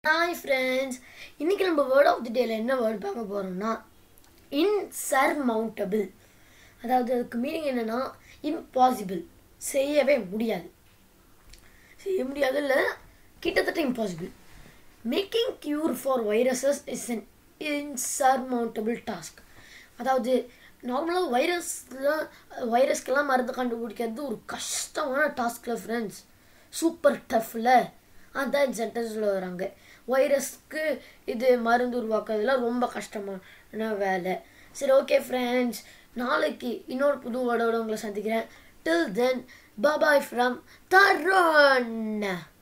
hi friends இன்னைக்கு நம்ம word of the டேல என்ன வேர்ட் பார்க்க போகிறோம்னா இன்சர்மவுண்டபிள் அதாவது அதுக்கு மீனிங் என்னன்னா இம்பாசிபிள் செய்யவே முடியாது செய்ய முடியாது இல்லை கிட்டத்தட்ட impossible making cure for viruses is an insurmountable task அதாவது நார்மலாக வைரஸ்லாம் வைரஸ்க்கெல்லாம் மருந்து கண்டுபிடிக்கிறது ஒரு கஷ்டமான டாஸ்கில் ஃப்ரெண்ட்ஸ் சூப்பர் டஃப்பில் அதான் சென்டென்ஸில் வராங்க வைரஸ்க்கு இது மருந்து உருவாக்குறதுலாம் ரொம்ப கஷ்டமான வேலை சரி ஓகே ஃப்ரெண்ட்ஸ் நாளைக்கு இன்னொரு புது வேர்டோட உங்களை சந்திக்கிறேன் டில் தென் பாபாய் ஃப்ரம் தருண்